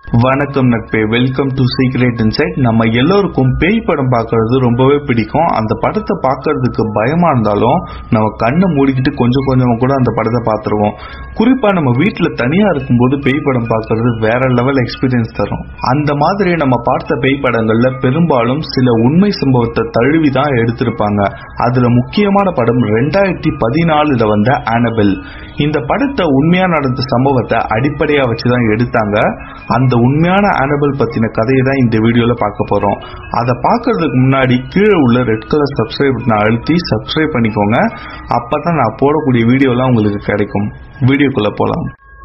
வணக்கம் நட்பே welcome to secret inside நம்ம எல்லோருக்கும் பேய் படம் பார்க்கறது ரொம்பவே பிடிக்கும் அந்த படத்தை பார்க்கறதுக்கு பயமா இருந்தாலும் நம்ம கண்ணை மூடிக்கிட்டு கொஞ்சம் கொஞ்சமா கூட அந்த படத்தை பார்த்துருவோம் குறிப்பா நம்ம வீட்டுல தனியா இருக்கும்போது பேய் படம் பார்க்கறது வேற லெவல் எக்ஸ்பீரியன்ஸ் தரும் அந்த மாதிரி நம்ம பார்த்த பேய் படங்கள்ல பெரும்பாலும் சில உண்மை சம்பவத்தை தழுவி தான் எடுத்திருப்பாங்க அதுல முக்கியமான படம் ரெண்டாயிரத்தி பதினாலுல வந்த ஆனபெல் இந்த படத்தை உண்மையா நடந்த சம்பவத்தை அடிப்படையா வச்சுதான் எடுத்தாங்க அந்த உண்மையான ஆனபல் பத்தின கதையை தான் இந்த வீடியோல பார்க்க போறோம் அதை பார்க்கறதுக்கு முன்னாடி கீழே உள்ள ரெட் கலர் சப்ஸ்கிரைப் பட்டனை அழுத்தி சப்ஸ்கிரைப் பண்ணிக்கோங்க அப்பதான் நான் போடக்கூடிய வீடியோலாம் உங்களுக்கு கிடைக்கும் வீடியோக்குள்ள போலாம்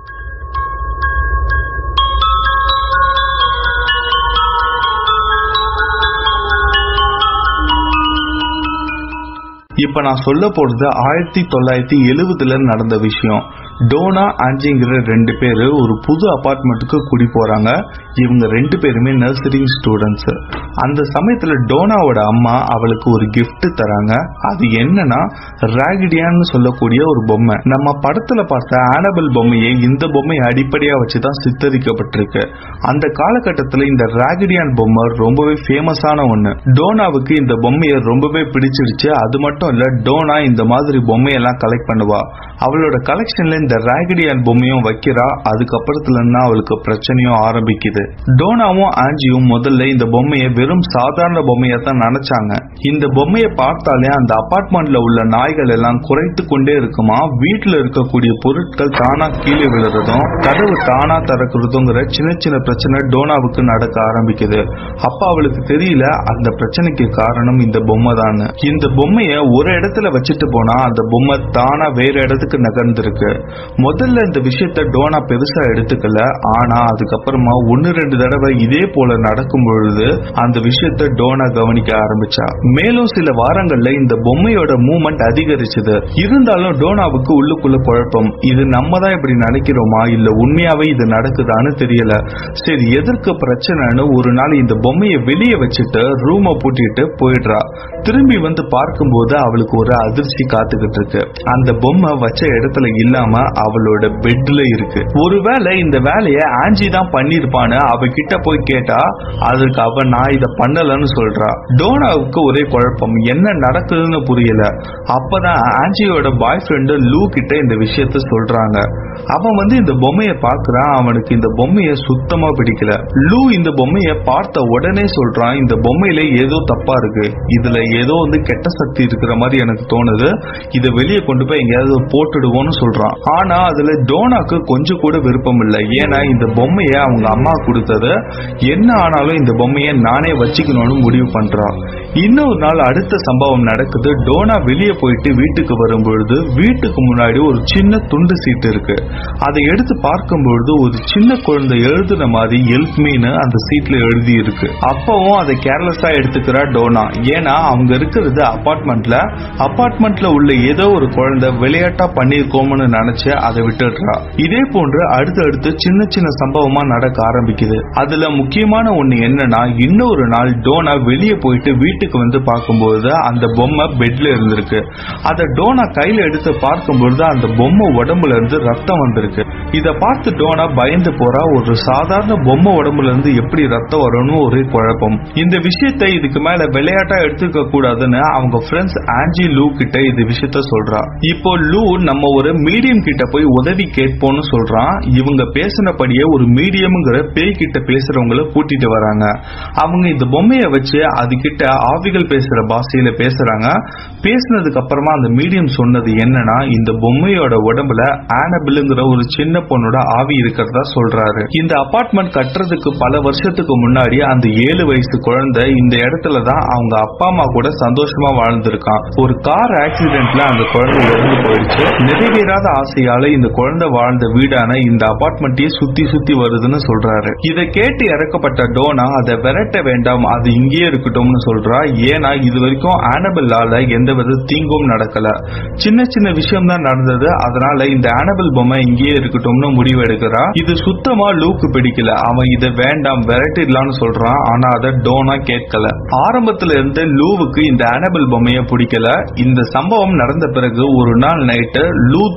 இப்ப நான் சொல்ல போறது ஆயிரத்தி தொள்ளாயிரத்தி எழுவதுல நடந்த விஷயம் டோனா ஆஞ்சிங்கிற ரெண்டு பேரு ஒரு புது அபார்ட்மெண்ட்டுக்கு குடி போறாங்க இவங்க ரெண்டு பேருமே நர்சரிங் ஸ்டூடெண்ட்ஸ் அந்த சமயத்துல டோனாவோட அம்மா அவளுக்கு ஒரு gift தராங்க அது என்னன்னா ராகிடியான்னு சொல்லக்கூடிய ஒரு பொம்மை நம்ம படத்துல பார்த்த ஆனபல் பொம்மையை இந்த பொம்மையை அடிப்படையா வச்சுதான் சித்தரிக்கப்பட்டிருக்கு அந்த காலகட்டத்துல இந்த ராகிடியான் பொம்மை ரொம்பவே ஃபேமஸான ஒண்ணு டோனாவுக்கு இந்த பொம்மையை ரொம்பவே பிடிச்சிருச்சு அது மட்டும் இல்ல டோனா இந்த மாதிரி பொம்மையெல்லாம் கலெக்ட் பண்ணுவா அவளோட கலெக்ஷன்ல இந்த ராகிடியான் பொம்மையும் வைக்கிறா அதுக்கப்புறத்துல இருந்து அவளுக்கு பிரச்சனையும் ஆரம்பிக்குது டோனாவும் ஆஞ்சியும் முதல்ல இந்த பொம்மையை வெறும் சாதாரண பொம்மையா தான் நினைச்சாங்க இந்த பொம்மையை பார்த்தாலே அந்த அபார்ட்மெண்ட்ல உள்ள நாய்கள் எல்லாம் குறைத்து கொண்டே இருக்குமா வீட்டுல இருக்கக்கூடிய பொருட்கள் தானா கீழே விழுறதும் கதவு தானா திறக்கிறதுங்கிற சின்ன சின்ன பிரச்சனை டோனாவுக்கு நடக்க ஆரம்பிக்குது அப்ப அவளுக்கு தெரியல அந்த பிரச்சனைக்கு காரணம் இந்த பொம்மை தான் இந்த பொம்மைய ஒரு இடத்துல வச்சுட்டு போனா அந்த பொம்மை தானா வேற இடத்துக்கு நகர்ந்திருக்கு முதல்ல இந்த விஷயத்த டோனா பெருசா எடுத்துக்கல ஆனா அதுக்கப்புறமா ஒன்னு ரெண்டு தடவை இதே போல நடக்கும் பொழுது அந்த விஷயத்த டோனா கவனிக்க ஆரம்பிச்சா மேலும் சில வாரங்கள்ல இந்த பொம்மையோட மூமெண்ட் அதிகரிச்சது இருந்தாலும் டோனாவுக்கு உள்ளுக்குள்ள குழப்பம் இது நம்ம தான் இப்படி நினைக்கிறோமா இல்ல உண்மையாவே இது நடக்குதான்னு தெரியல சரி எதற்கு பிரச்சனைன்னு ஒரு நாள் இந்த பொம்மையை வெளியே வச்சுட்டு ரூமை பூட்டிட்டு போயிடுறா திரும்பி வந்து பார்க்கும்போது அவளுக்கு ஒரு அதிர்ச்சி காத்துக்கிட்டு இருக்கு அந்த பொம்மை வச்ச இடத்துல இல்லாம அவளோட பெட்ல இருக்கு ஒருவேளை இந்த வேலைய ஆஞ்சி தான் பண்ணிருப்பான்னு அவ கிட்ட போய் கேட்டா அதுக்கு அவ நான் இத பண்ணலன்னு சொல்றா டோனாவுக்கு ஒரே குழப்பம் என்ன நடக்குதுன்னு புரியல அப்பதான் ஆஞ்சியோட பாய் ஃப்ரெண்டு லூ கிட்ட இந்த விஷயத்த சொல்றாங்க அவன் வந்து இந்த பொம்மைய பாக்குறான் அவனுக்கு இந்த பொம்மைய சுத்தமா பிடிக்கல லூ இந்த பொம்மைய பார்த்த உடனே சொல்றான் இந்த பொம்மையில ஏதோ தப்பா இருக்கு இதுல ஏதோ வந்து கெட்ட சக்தி இருக்கிற மாதிரி எனக்கு தோணுது இதை வெளியே கொண்டு போய் எங்கேயாவது போட்டுடுவோம்னு சொல்றான் ஆனா அதுல டோனாக்கு கொஞ்சம் கூட விருப்பம் இல்லை ஏன்னா இந்த பொம்மைய அவங்க அம்மா கொடுத்தது என்ன ஆனாலும் இந்த பொம்மைய நானே வச்சுக்கணும்னு முடிவு பண்றான் இன்னொரு நாள் அடுத்த சம்பவம் நடக்குது டோனா வெளியே போயிட்டு வீட்டுக்கு வரும்பொழுது வீட்டுக்கு முன்னாடி ஒரு சின்ன துண்டு சீட்டு இருக்கு அதை எடுத்து பார்க்கும் பொழுது ஒரு சின்ன குழந்தை எழுதுன மாதிரி ஹெல்ப் மீன்னு அந்த சீட்ல எழுதி இருக்கு அப்பவும் அதை கேர்லெஸ்ஸா எடுத்துக்கிறா டோனா ஏன்னா அவங்க இருக்கிறது அபார்ட்மெண்ட்ல அபார்ட்மெண்ட்ல உள்ள ஏதோ ஒரு குழந்தை விளையாட்டா பண்ணிருக்கோம்னு நினைச்சு அதை விட்டுடுறா இதே போன்று அடுத்தடுத்து சின்ன சின்ன சம்பவமா நடக்க ஆரம்பிக்குது அதுல முக்கியமான ஒண்ணு என்னன்னா இன்னொரு நாள் டோனா வெளியே போயிட்டு வீட்டுக்கு வந்து பார்க்கும்போது அந்த பொம்மை பெட்ல இருந்திருக்கு அத டோனா கையில எடுத்து பார்க்கும்பொழுது அந்த பொம்மை உடம்புல இருந்து ரத்தம் வந்திருக்கு இத பார்த்து டோனா பயந்து போறா ஒரு சாதாரண பொம்மை உடம்புல இருந்து எப்படி ரத்தம் வரும்னு ஒரே குழப்பம் இந்த விஷயத்தை இதுக்கு மேல விளையாட்டா எடுத்துக்க கூடாதுன்னு அவங்க ஃப்ரெண்ட்ஸ் ஆஞ்சி லூ கிட்ட இந்த விஷயத்த சொல்றா இப்போ லூ நம்ம ஒரு மீடியம் கிட்ட போய் உதவி கேட்போம்னு சொல்றான் இவங்க பேசினபடியே ஒரு மீடியம்ங்கிற பேய் கிட்ட பேசுறவங்கள கூட்டிட்டு வராங்க அவங்க இந்த பொம்மைய வச்சு அது கிட்ட ஆவிகள் பேசுற பாஷையில பேசுறாங்க பேசினதுக்கு அப்புறமா அந்த மீடியம் சொன்னது என்னன்னா இந்த பொம்மையோட உடம்புல ஆனபிள்ங்கிற ஒரு சின்ன பொண்ணோட ஆவி இருக்கிறதா சொல்றாரு இந்த அபார்ட்மெண்ட் கட்டுறதுக்கு பல வருஷத்துக்கு முன்னாடி அந்த ஏழு வயசு குழந்தை இந்த இடத்துல தான் அவங்க அப்பா அம்மா கூட சந்தோஷமா வாழ்ந்திருக்கான் ஒரு கார் ஆக்சிடென்ட்ல அந்த குழந்தை இறந்து போயிடுச்சு நிறைவேறாத ஆசையால இந்த குழந்தை வாழ்ந்த வீடான இந்த அபார்ட்மெண்ட்டையே சுத்தி சுத்தி வருதுன்னு சொல்றாரு இதை கேட்டு இறக்கப்பட்ட டோனா அதை விரட்ட வேண்டாம் அது இங்கேயே இருக்கட்டும்னு சொல்றா ஏன்னா இது வரைக்கும் ஆனபிளால எந்தவித தீங்கும் நடக்கல சின்ன சின்ன விஷயம் தான் நடந்தது அதனால இந்த ஆனபிள் பொம்மை இங்கேயே இருக்கட்டும்னு முடிவு எடுக்கிறா இது சுத்தமா லூக்கு பிடிக்கல அவன் இதை வேண்டாம் விரட்டிடலாம்னு சொல்றான் ஆனா அதை டோனா கேட்கல ஆரம்பத்துல இருந்து லூவுக்கு இந்த ஆனபிள் பொம்மைய பிடிக்கல இந்த சம்பவம் நடந்த பிறகு ஒரு நாள் நைட்டு லூ தூங்கிட்டு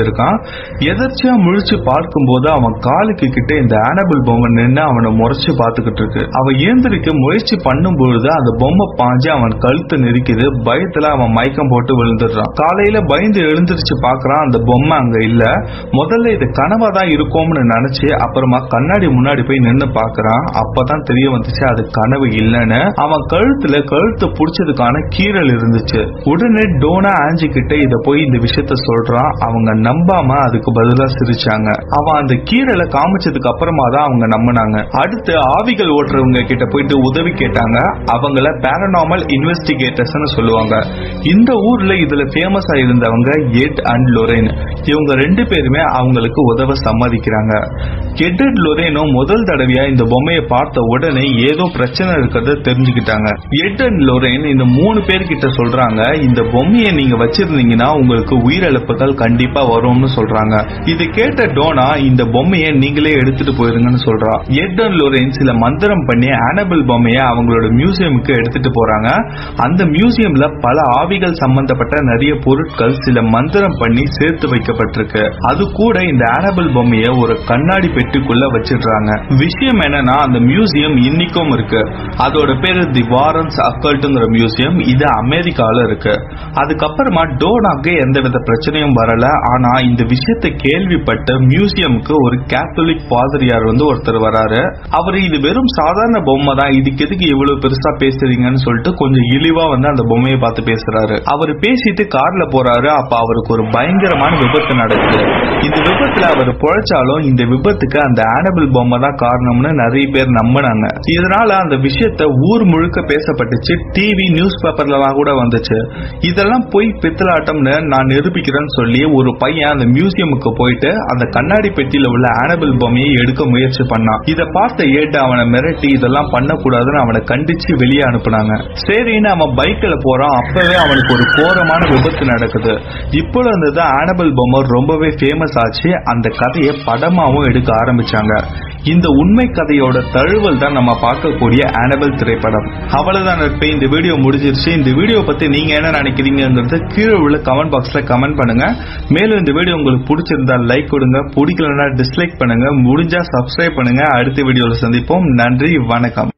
இருக்கான் எதர்ச்சியா முழிச்சு பார்க்கும்போது அவன் காலுக்கு கிட்ட இந்த ஆனபிள் பொம்மை நின்று அவனை முறைச்சு பார்த்துக்கிட்டு இருக்கு அவன் ஏந்திரிக்க முயற்சி பண்ணும் பொழுது அந்த பொம்மை பாஞ்சு அவன் கழுத்தை நெரிக்குது பயத்துல அவன் மயக்கம் போட்டு விழுந்துடுறான் காலையில பயந்து எழுந்திருச்சு பாக்குறான் அந்த பொம்மை அங்க இல்ல முதல்ல இது கனவா தான் இருக்கும்னு நினைச்சு அப்புறமா கண்ணாடி முன்னாடி போய் நின்னு பாக்குறான் அப்பதான் தெரிய வந்துச்சு அது கனவு இல்லைன்னு அவன் கழுத்துல கழுத்தை புடிச்சதுக்கான கீறல் இருந்துச்சு உடனே டோனா ஆஞ்சி கிட்ட இத போய் இந்த விஷயத்த சொல்றான் அவங்க நம்பாம அதுக்கு பதிலா சிரிச்சாங்க அவன் அந்த கீரலை காமிச்சதுக்கு அப்புறமா தான் அவங்க நம்பினாங்க அடுத்து ஆவிகள் ஓட்டுறவங்க கிட்ட போயிட்டு உதவி கேட்டாங்க அவங்கள பேரனாமல் இன்வெஸ்டிகேட்டர்ஸ் சொல்லுவாங்க இந்த ஊர்ல இதுல ஃபேமஸா இருந்தவங்க எட் அண்ட் லொரேன் இவங்க ரெண்டு பேருமே அவங்களுக்கு உதவ சம்மதிக்கிறாங்க எட் அண்ட் லொரேனும் முதல் தடவையா இந்த பொம்மையை பார்த்த உடனே ஏதோ பிரச்சனை இருக்கிறத தெரிஞ்சுக்கிட்டாங்க எட் அண்ட் லொரேன் இந்த மூணு பேர்கிட்ட சொல்றாங்க இந்த பொம்மையை நீங்க வச்சிருந்தீங்கன்னா உங்களுக்கு உயிரிழப்புகள் கண்டிப்பா வரும்னு சொல்றாங்க இது கேட்ட டோனா இந்த பொம்மையை நீங்களே எடுத்துட்டு போயிருங்கன்னு சொல்றா எட் அண்ட் லொரேன் சில மந்திரம் பண்ணி ஆனபிள் பொம்மையை அவங்களோட மியூசியமுக்கு எடுத்துட்டு போறாங்க அந்த மியூசியம்ல பல ஆவிகள் சம்பந்தப்பட்ட நிறைய பொருட்கள் சில மந்திரம் பண்ணி சேர்த்து வைக்கப்பட்டிருக்கு அது கூட இந்த ஆனபிள் பொம்மையை ஒரு கண்ணாடி பெட்டிக்குள்ள வச்சிடுறாங்க விஷயம் என்னன்னா அந்த மியூசியம் இன்னைக்கும் இருக்கு அதோட பேரு தி வாரன்ஸ் அக்கல்ட்டுங்கிற மியூசியம் இது அமெரிக்கால இருக்கு அதுக்கப்புறமா டோனாக்கு எந்தவித பிரச்சனையும் வரல ஆனா இந்த விஷயத்தை கேள்விப்பட்ட மியூசியமுக்கு ஒரு கேத்தலிக் பாதிரியார் வந்து ஒருத்தர் வராரு அவர் இது வெறும் சாதாரண பொம்மை தான் இதுக்கு எதுக்கு இவ்வளவு பெருசா பேசுறீங்கன்னு சொல்லிட்டு கொஞ்சம் இழிவா வந்து அந்த பொம்மையை பார்த்து பேசுறாரு அவர் பேசிட்டு கார்ல போறாரு அப்ப அவருக்கு ஒரு பயங்கரமான விபத்து நடக்குது இந்த விபத்துல அவர் பொழைச்சாலும் இந்த விபத்துக்கு அந்த ஆனபிள் பொம்மை தான் காரணம்னு நிறைய பேர் நம்பினாங்க இதனால அந்த விஷயத்த ஊர் முழுக்க பேசப்பட்டுச்சு டிவி நியூஸ் பேப்பர்லாம் கூட வந்துச்சு இதெல்லாம் போய் பித்தலாட்டம்னு நான் நிரூபிக்கிறேன்னு சொல்லி ஒரு பையன் அந்த மியூசியமுக்கு போயிட்டு அந்த கண்ணாடி பெட்டியில உள்ள ஆனபிள் பொம்மையை எடுக்க முயற்சி பண்ணான் இத பார்த்த ஏட்டு அவனை மிரட்டி இதெல்லாம் பண்ணக்கூடாதுன்னு அவனை கண்டிச்சு வெளியே அனுப்புனாங்க சரின்னு அவன் பைக்ல போறான் அப்பவே அவனுக்கு ஒரு கோரமான விபத்து நடக்குது இப்பொழுது இருந்துதான் ஆனபிள் பொம்மை ரொம்பவே ஃபேமஸ் ஆச்சு அந்த கதையை படமாவும் எடுக்க ஆரம்பிச்சாங்க இந்த உண்மை கதையோட தழுவல் தான் நம்ம பார்க்கக்கூடிய ஆனபிள் திரைப்படம் அவ்வளவுதான் நட்பே இந்த வீடியோ முடிஞ்சிருச்சு இந்த வீடியோ பத்தி நீங்க என்ன நினைக்கிறீங்கிறது கீழே உள்ள கமெண்ட் பாக்ஸ்ல கமெண்ட் பண்ணுங்க மேலும் இந்த வீடியோ உங்களுக்கு பிடிச்சிருந்தா லைக் கொடுங்க பிடிக்கலன்னா டிஸ்லைக் பண்ணுங்க முடிஞ்சா சப்ஸ்கிரைப் பண்ணுங்க அடுத்த வீடியோல சந்திப்போம் நன்றி வணக்கம்